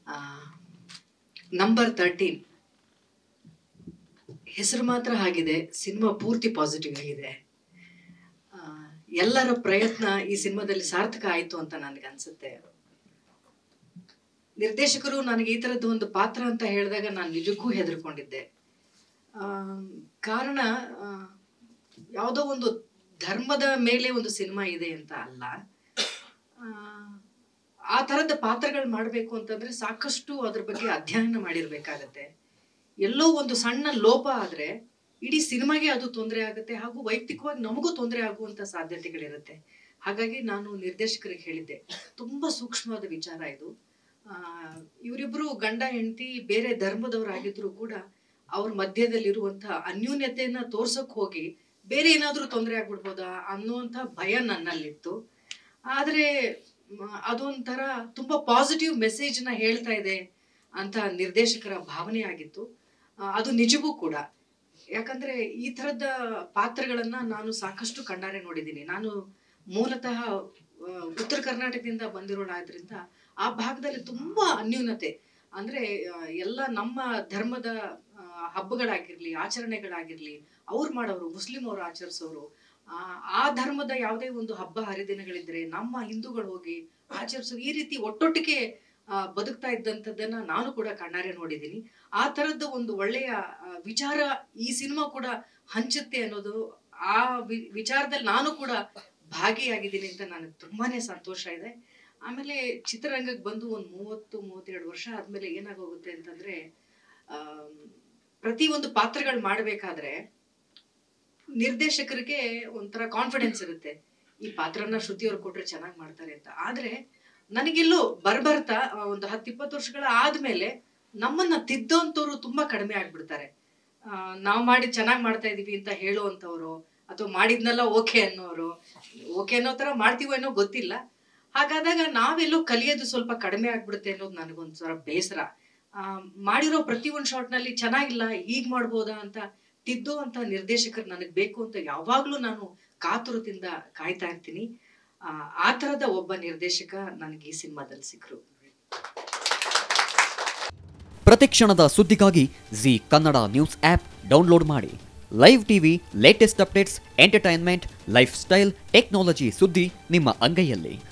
number thirteen ಹೆಸರು ಮಾತ್ರ ಆಗಿದೆ ಸಿನಿಮಾ ಪೂರ್ತಿ ಪಾಸಿಟಿವ್ ಆಗಿದೆ ಆ, ಎಲ್ಲರ ಪ್ರಯತ್ನ ಈ ಸಿನಿಮಾದಲ್ಲಿ ಸಾರ್ಥಕ ಆಯಿತು ಅಂತ ನನಗೆ ಅನ್ಸುತ್ತೆ ನಿರ್ದೇಶಕರು ನನಗೆ ಈ ಥರದ್ದು ಒಂದು ಪಾತ್ರ ಅಂತ ಹೇಳಿದಾಗ ನಾನು ನಿಜಕ್ಕೂ ಹೆದರ್ಕೊಂಡಿದ್ದೆ ಆ, ಕಾರಣ ಆ, ಯಾವುದೋ ಒಂದು ಧರ್ಮದ ಮೇಲೆ ಒಂದು ಸಿನಿಮಾ ಇದೆ ಅಂತ ಅಲ್ಲ ಆ, ಆ ಥರದ ಪಾತ್ರಗಳು ಮಾಡಬೇಕು ಅಂತಂದ್ರೆ ಸಾಕಷ್ಟು ಅದ್ರ ಬಗ್ಗೆ ಅಧ್ಯಯನ ಮಾಡಿರ್ಬೇಕಾಗತ್ತೆ ಎಲ್ಲೋ ಒಂದು ಸಣ್ಣ ಲೋಪ ಆದ್ರೆ ಇಡೀ ಸಿನಿಮಾಗೆ ಅದು ತೊಂದರೆ ಆಗುತ್ತೆ ಹಾಗೂ ವೈಯಕ್ತಿಕವಾಗಿ ನಮಗೂ ತೊಂದರೆ ಆಗುವಂತ ಸಾಧ್ಯತೆಗಳಿರುತ್ತೆ ಹಾಗಾಗಿ ನಾನು ನಿರ್ದೇಶಕರಿಗೆ ಹೇಳಿದ್ದೆ ತುಂಬಾ ಸೂಕ್ಷ್ಮವಾದ ವಿಚಾರ ಇದು ಆ, ಇವರಿಬ್ರು ಗಂಡ ಹೆಂಡತಿ ಬೇರೆ ಧರ್ಮದವರಾಗಿದ್ರು ಕೂಡ ಅವ್ರ ಮಧ್ಯದಲ್ಲಿರುವಂತಹ ಅನ್ಯೂನ್ಯತೆಯನ್ನ ತೋರ್ಸಕ್ ಹೋಗಿ ಬೇರೆ ಏನಾದ್ರೂ ತೊಂದರೆ ಆಗ್ಬಿಡ್ಬೋದಾ ಅನ್ನುವಂಥ ಭಯ ನನ್ನಲ್ಲಿತ್ತು ಆದ್ರೆ ಮ, ಅದೊಂಥರ ತುಂಬಾ ಪಾಸಿಟಿವ್ ಮೆಸೇಜ್ನ ಹೇಳ್ತಾ ಇದೆ ಅಂತ ನಿರ್ದೇಶಕರ ಭಾವನೆ ಆಗಿತ್ತು ಆ, ಅದು ನಿಜವೂ ಕೂಡ ಯಾಕಂದ್ರೆ ಈ ಥರದ ಪಾತ್ರಗಳನ್ನ ನಾನು ಸಾಕಷ್ಟು ಕಣ್ಣಾರೆ ನೋಡಿದ್ದೀನಿ ನಾನು ಮೂಲತಃ ಆ, ಉತ್ತರ ಕರ್ನಾಟಕದಿಂದ ಬಂದಿರೋಳಾದ್ರಿಂದ ಆ ಭಾಗದಲ್ಲಿ ತುಂಬಾ ಅನ್ಯೂನತೆ ಅಂದ್ರೆ ಆ, ಎಲ್ಲ ನಮ್ಮ ಧರ್ಮದ ಆ, ಹಬ್ಬಗಳಾಗಿರ್ಲಿ ಆಚರಣೆಗಳಾಗಿರ್ಲಿ ಅವ್ರು ಮಾಡೋರು ಮುಸ್ಲಿಂ ಅವರು ಆಚರಿಸೋರು ಆ, ಆ ಧರ್ಮದ ಯಾವುದೇ ಒಂದು ಹಬ್ಬ ಹರಿದಿನಗಳಿದ್ರೆ ನಮ್ಮ ಹಿಂದೂಗಳು ಹೋಗಿ ಆಚರಿಸೋದು ಈ ರೀತಿ ಒಟ್ಟೊಟ್ಟಿಗೆ ಆ, ಬದುಕ್ತಾ ಇದ್ದಂಥದ್ದನ್ನ ನಾನು ಕೂಡ ಕಣ್ಣಾರೆ ನೋಡಿದ್ದೀನಿ ಆ ತರದ್ದು ಒಂದು ಒಳ್ಳೆಯ ಆ, ವಿಚಾರ ಈ ಸಿನಿಮಾ ಕೂಡ ಹಂಚುತ್ತೆ ಅನ್ನೋದು ಆ ವಿ- ವಿಚಾರದಲ್ಲಿ ನಾನು ಕೂಡ ಭಾಗಿಯಾಗಿದ್ದೀನಿ ಅಂತ ನನಗೆ ತುಂಬಾನೇ ಸಂತೋಷ ಇದೆ ಆಮೇಲೆ ಚಿತ್ರರಂಗಕ್ಕೆ ಬಂದು ಒಂದು ಮೂವತ್ತು ಮೂವತ್ತೆರಡು ವರ್ಷ ಆದ್ಮೇಲೆ ಏನಾಗೋಗುತ್ತೆ ಅಂತಂದ್ರೆ ಆಮ್, ಪ್ರತಿ ಒಂದು ಪಾತ್ರಗಳು ಮಾಡಬೇಕಾದ್ರೆ ನಿರ್ದೇಶಕರಿಗೆ ಒಂಥರ ಕಾನ್ಫಿಡೆನ್ಸ್ ಇರುತ್ತೆ ಈ ಪಾತ್ರನ ಶ್ರುತಿ ಅವ್ರು ಕೊಟ್ರೆ ಚೆನ್ನಾಗಿ ಮಾಡ್ತಾರೆ ಅಂತ ಆದ್ರೆ ನನಗೆಲ್ಲೋ ಬರ್ಬರ್ತಾ ಆ, ಒಂದು ಹತ್ತು ಇಪ್ಪತ್ತು ವರ್ಷಗಳ ಆದ್ಮೇಲೆ ನಮ್ಮನ್ನ ತಿದ್ದೋಂಥವ್ರು ತುಂಬಾ ಕಡಿಮೆ ಆಗ್ಬಿಡ್ತಾರೆ ಆ, ನಾವ್ ಮಾಡಿ ಚೆನ್ನಾಗಿ ಮಾಡ್ತಾ ಇದೀವಿ ಅಂತ ಹೇಳುವಂಥವ್ರು ಅಥವಾ ಮಾಡಿದ್ನೆಲ್ಲ ಓಕೆ ಅನ್ನೋರು ಓಕೆ ಅನ್ನೋ ತರ ಮಾಡ್ತೀವೋ ಏನೋ ಗೊತ್ತಿಲ್ಲ ಹಾಗಾದಾಗ ನಾವೆಲ್ಲೋ ಕಲಿಯೋದು ಸ್ವಲ್ಪ ಕಡಿಮೆ ಆಗ್ಬಿಡುತ್ತೆ ಅನ್ನೋದು ನನಗೊಂದ್ಸಲ ಬೇಸರ ಆ, ಮಾಡಿರೋ ಪ್ರತಿ ಒಂದು ಶಾಟ್ನಲ್ಲಿ ಚೆನ್ನಾಗಿಲ್ಲ ಹೀಗ್ ಮಾಡ್ಬೋದಾ ಅಂತ ತಿದ್ದೋ ಅಂತ ನಿರ್ದೇಶಕರು ನನಗೆ ಬೇಕು ಅಂತ ಯಾವಾಗ್ಲೂ ನಾನು ಕಾತುರದಿಂದ ಕಾಯ್ತಾ ಇರ್ತೀನಿ ಆ, ಆ ತರದ ಒಬ್ಬ ನಿರ್ದೇಶಕ ನನಗೆ ಈ ಸಿನಿಮಾದಲ್ಲಿ ಸಿಕ್ಕರು ಪ್ರತಿಕ್ಷಣದ ಸುದ್ದಿಗಾಗಿ Zee Kannada news app download ಮಾಡಿ live TV latest updates entertainment lifestyle technology ಸುದ್ದಿ ನಿಮ್ಮ ಅಂಗೈಯಲ್ಲಿ